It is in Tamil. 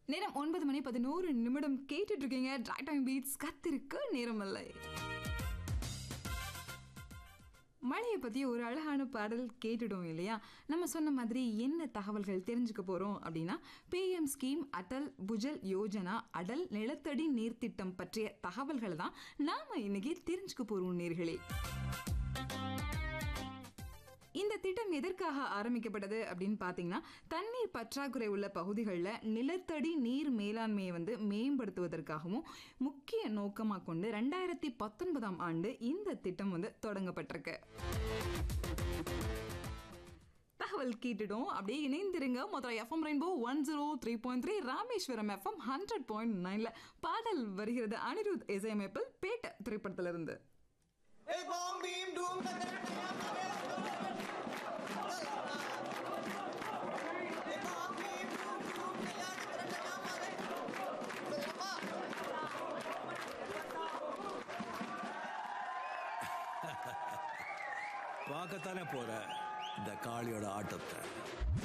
நேரம் ஒன்பது மணி பதினோரு நிமிடம் கேட்டுட்டு இருக்கீங்க ட்ரை டைம் பீட்ஸ் கத்திருக்கு நேரமில்லை மழையை பற்றி ஒரு அழகான பாடல் கேட்டுட்டோம் இல்லையா நம்ம சொன்ன மாதிரி என்ன தகவல்கள் தெரிஞ்சுக்க போகிறோம் அப்படின்னா பிஎம் ஸ்கீம் அடல் புஜல் யோஜனா அடல் நிலத்தடி நீர்த்திட்டம் பற்றிய தகவல்களை தான் நாம் இன்னைக்கு தெரிஞ்சுக்க போகிறோம் நேர்களே இந்த திட்டம் எதற்காக ஆரம்பிக்கப்பட்டது அப்படின்னு பார்த்தீங்கன்னா தண்ணீர் பற்றாக்குறை உள்ள பகுதிகளில் நிலத்தடி நீர் மேலாண்மையை வந்து மேம்படுத்துவதற்காகவும் முக்கிய நோக்கமாக கொண்டு ரெண்டாயிரத்தி பத்தொன்பதாம் ஆண்டு இந்த திட்டம் வந்து தொடங்கப்பட்டிருக்கு தகவல் கேட்டுடும் அப்படியே இணைந்திருங்க முதல்ல FM rainbow one zero three point three Rameswaram FM hundred point நைன்ல பாடல் வருகிறது அனிருத் இசையமைப்பில் பேட்ட திரைப்படத்திலிருந்து Hey, bom, beam, doom, da, da, da, da, da, Hey, bom, beam, doom, doom, da, da, da, da, da, da. பார்க்கத்தானே போற இந்த காளியோட ஆட்டத்தை